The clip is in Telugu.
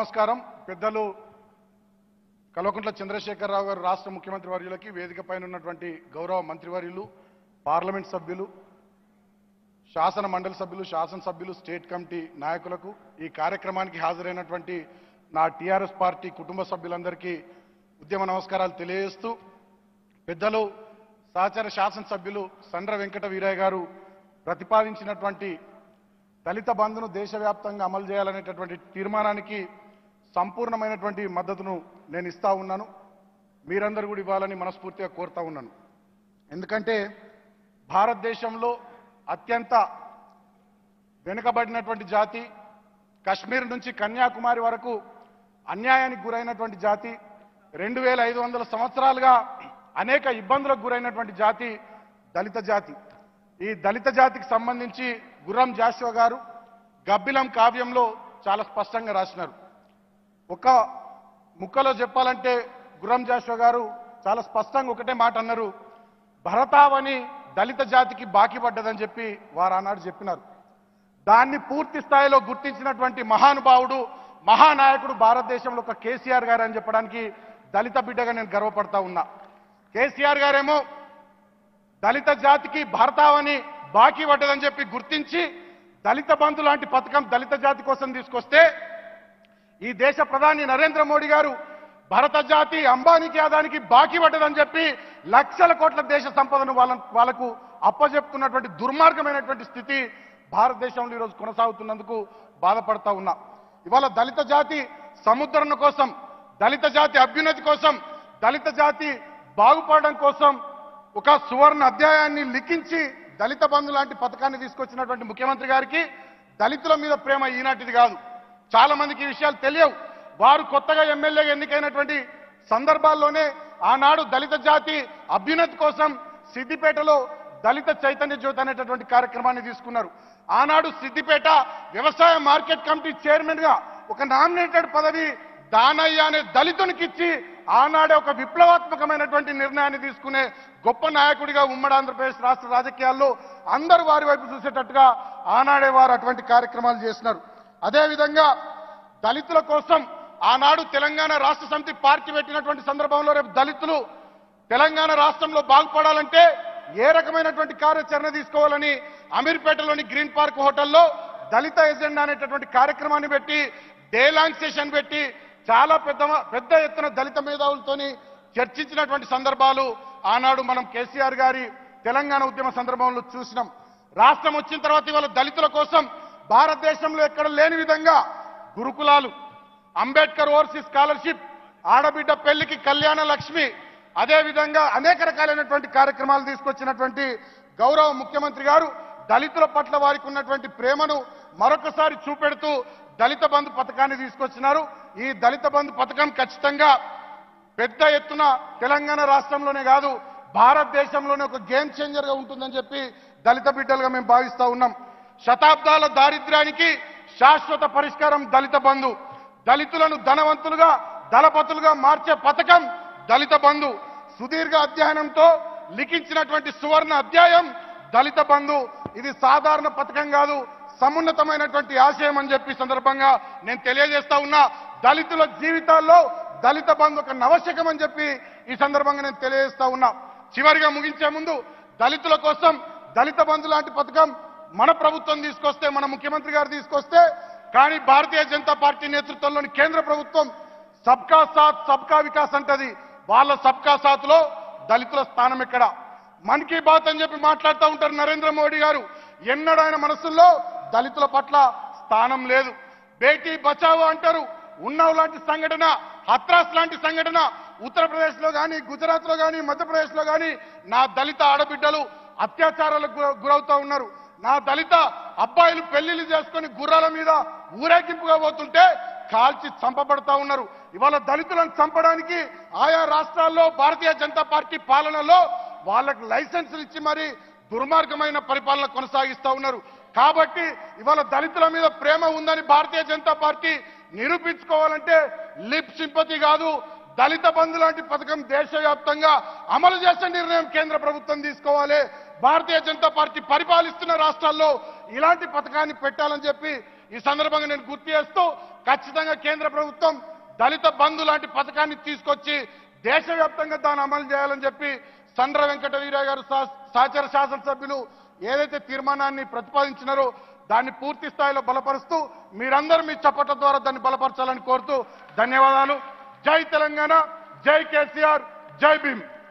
నమస్కారం పెద్దలు కల్వకుంట్ల చంద్రశేఖరరావు గారు రాష్ట్ర ముఖ్యమంత్రి వర్యులకి వేదిక పైన ఉన్నటువంటి గౌరవ మంత్రివర్యులు పార్లమెంట్ సభ్యులు శాసన మండలి సభ్యులు శాసనసభ్యులు స్టేట్ కమిటీ నాయకులకు ఈ కార్యక్రమానికి హాజరైనటువంటి నా టీఆర్ఎస్ పార్టీ కుటుంబ సభ్యులందరికీ ఉద్యమ నమస్కారాలు తెలియజేస్తూ పెద్దలు సహచర శాసనసభ్యులు సండ్ర వెంకట వీరయ్య గారు ప్రతిపాదించినటువంటి దళిత బంధును దేశవ్యాప్తంగా అమలు చేయాలనేటటువంటి తీర్మానానికి సంపూర్ణమైనటువంటి మద్దతును నేను ఇస్తా ఉన్నాను మీరందరూ కూడా ఇవ్వాలని మనస్ఫూర్తిగా కోరుతా ఉన్నాను ఎందుకంటే భారతదేశంలో అత్యంత వెనుకబడినటువంటి జాతి కశ్మీర్ నుంచి కన్యాకుమారి వరకు అన్యాయానికి గురైనటువంటి జాతి రెండు వేల ఐదు వందల సంవత్సరాలుగా అనేక ఇబ్బందులకు గురైనటువంటి జాతి దళిత జాతి ఈ దళిత జాతికి సంబంధించి గుర్రం జాషువా గారు గబ్బిలం కావ్యంలో చాలా స్పష్టంగా రాసినారు ఒక ముక్కలో చెప్పాలంటే గుర్రం జాషువా గారు చాలా స్పష్టంగా ఒకటే మాట అన్నారు భరతావని దళిత జాతికి బాకీ పడ్డదని చెప్పి వారు ఆనాడు చెప్పినారు దాన్ని పూర్తి స్థాయిలో గుర్తించినటువంటి మహానుభావుడు మహానాయకుడు భారతదేశంలో ఒక కేసీఆర్ గారు అని చెప్పడానికి దళిత బిడ్డగా నేను గర్వపడతా ఉన్నా కేసీఆర్ గారేమో దళిత జాతికి భారతావని బాకీ పడ్డదని చెప్పి గుర్తించి దళిత బంధు లాంటి పథకం దళిత జాతి కోసం తీసుకొస్తే ఈ దేశ ప్రధాని నరేంద్ర మోడీ గారు భరత జాతి అంబానీకి ఆదానికి బాకీ పడ్డదని చెప్పి లక్షల కోట్ల దేశ సంపదను వాళ్ళ వాళ్ళకు అప్పజెప్తున్నటువంటి దుర్మార్గమైనటువంటి స్థితి భారతదేశంలో ఈరోజు కొనసాగుతున్నందుకు బాధపడతా ఉన్నా ఇవాళ దళిత జాతి సముద్రణ కోసం దళిత జాతి అభ్యున్నతి కోసం దళిత జాతి బాగుపడడం కోసం ఒక సువర్ణ అధ్యాయాన్ని లిఖించి దళిత బంధు లాంటి పథకాన్ని తీసుకొచ్చినటువంటి ముఖ్యమంత్రి గారికి దళితుల మీద ప్రేమ ఈనాటిది కాదు చాలా మందికి ఈ విషయాలు తెలియవు వారు కొత్తగా ఎమ్మెల్యేగా ఎన్నికైనటువంటి సందర్భాల్లోనే ఆనాడు దళిత జాతి అభ్యున్నతి కోసం సిద్దిపేటలో దళిత చైతన్య జ్యోతి అనేటటువంటి కార్యక్రమాన్ని తీసుకున్నారు ఆనాడు సిద్దిపేట వ్యవసాయ మార్కెట్ కమిటీ చైర్మన్ గా ఒక నామినేటెడ్ పదవి దానయ్య అనే దళితునికి ఇచ్చి ఆనాడే ఒక విప్లవాత్మకమైనటువంటి నిర్ణయాన్ని తీసుకునే గొప్ప నాయకుడిగా ఉమ్మడి ఆంధ్రప్రదేశ్ రాష్ట్ర రాజకీయాల్లో అందరూ వారి వైపు చూసేటట్టుగా ఆనాడే వారు అటువంటి కార్యక్రమాలు చేసినారు అదేవిధంగా దళితుల కోసం ఆనాడు తెలంగాణ రాష్ట్ర సమితి పార్టీ పెట్టినటువంటి సందర్భంలో రేపు దళితులు తెలంగాణ రాష్ట్రంలో బాగుపడాలంటే ఏ రకమైనటువంటి కార్యాచరణ తీసుకోవాలని అమీర్పేటలోని గ్రీన్ పార్క్ హోటల్లో దళిత ఎజెండా అనేటటువంటి కార్యక్రమాన్ని పెట్టి డే లాంగ్ సెషన్ పెట్టి చాలా పెద్ద పెద్ద ఎత్తున దళిత మేధావులతోని చర్చించినటువంటి సందర్భాలు ఆనాడు మనం కేసీఆర్ గారి తెలంగాణ ఉద్యమ సందర్భంలో చూసినాం రాష్ట్రం వచ్చిన తర్వాత ఇవాళ దళితుల కోసం భారతదేశంలో ఎక్కడ లేని విధంగా గురుకులాలు అంబేద్కర్ ఓవర్సీస్ స్కాలర్షిప్ ఆడబిడ్డ పెళ్లికి కళ్యాణ లక్ష్మి అదే విధంగా అనేక రకాలైనటువంటి కార్యక్రమాలు తీసుకొచ్చినటువంటి గౌరవ ముఖ్యమంత్రి గారు దళితుల పట్ల వారికి ఉన్నటువంటి ప్రేమను మరొకసారి చూపెడుతూ దళిత బంధు పథకాన్ని తీసుకొచ్చినారు ఈ దళిత బంధు పథకం ఖచ్చితంగా పెద్ద ఎత్తున తెలంగాణ రాష్ట్రంలోనే కాదు భారతదేశంలోనే ఒక గేమ్ చేంజర్ గా ఉంటుందని చెప్పి దళిత బిడ్డలుగా మేము భావిస్తా ఉన్నాం శతాబ్దాల దారిద్ర్యానికి శాశ్వత పరిష్కారం దళిత బంధు దళితులను ధనవంతులుగా దళపతులుగా మార్చే పథకం దళిత బంధు సుదీర్ఘ అధ్యయనంతో లిఖించినటువంటి సువర్ణ అధ్యాయం దళిత బంధు ఇది సాధారణ పథకం కాదు సమున్నతమైనటువంటి ఆశయం అని చెప్పి సందర్భంగా నేను తెలియజేస్తా ఉన్నా దళితుల జీవితాల్లో దళిత బంధు ఒక నవశకం అని చెప్పి ఈ సందర్భంగా నేను తెలియజేస్తా ఉన్నా చివరిగా ముగించే ముందు దళితుల కోసం దళిత బంధు లాంటి పథకం మన ప్రభుత్వం తీసుకొస్తే మన ముఖ్యమంత్రి గారు తీసుకొస్తే కానీ భారతీయ జనతా పార్టీ నేతృత్వంలోని కేంద్ర ప్రభుత్వం సబ్కా సాత్ సబ్కా వికాస్ అంటది వాళ్ళ సబ్కా సాత్ లో దళితుల స్థానం ఎక్కడ మన్ కీ బాత్ అని చెప్పి మాట్లాడుతూ ఉంటారు నరేంద్ర మోడీ గారు ఎన్నడూ ఆయన మనసుల్లో దళితుల పట్ల స్థానం లేదు బేటీ బచావో అంటారు ఉన్నావు లాంటి సంఘటన హత్రాస్ లాంటి సంఘటన ఉత్తరప్రదేశ్ లో కానీ గుజరాత్ లో కానీ మధ్యప్రదేశ్ లో కానీ నా దళిత ఆడబిడ్డలు అత్యాచారాలకు గుర- గురవుతా ఉన్నారు నా దళిత అబ్బాయిలు పెళ్లిళ్ళు చేసుకొని గుర్రాల మీద ఊరేగింపుగా పోతుంటే కాల్చి చంపబడతా ఉన్నారు ఇవాళ దళితులను చంపడానికి ఆయా రాష్ట్రాల్లో భారతీయ జనతా పార్టీ పాలనలో వాళ్ళకు లైసెన్సులు ఇచ్చి మరి దుర్మార్గమైన పరిపాలన కొనసాగిస్తా ఉన్నారు కాబట్టి ఇవాళ దళితుల మీద ప్రేమ ఉందని భారతీయ జనతా పార్టీ నిరూపించుకోవాలంటే లిప్ సింపతి కాదు దళిత బంధు లాంటి పథకం దేశవ్యాప్తంగా అమలు చేసే నిర్ణయం కేంద్ర ప్రభుత్వం తీసుకోవాలి భారతీయ జనతా పార్టీ పరిపాలిస్తున్న రాష్ట్రాల్లో ఇలాంటి పథకాన్ని పెట్టాలని చెప్పి ఈ సందర్భంగా నేను గుర్తు చేస్తూ ఖచ్చితంగా కేంద్ర ప్రభుత్వం దళిత బంధు లాంటి పథకాన్ని తీసుకొచ్చి దేశవ్యాప్తంగా దాన్ని అమలు చేయాలని చెప్పి సండ్ర వెంకట వీరయ్య గారు సా- సహచర శాసనసభ్యులు ఏదైతే తీర్మానాన్ని ప్రతిపాదించినారో దాన్ని పూర్తి స్థాయిలో బలపరుస్తూ మీరందరూ మీ చప్పట్ల ద్వారా దాన్ని బలపరచాలని కోరుతూ ధన్యవాదాలు జై తెలంగాణ జై కేసీఆర్ జై భీమ్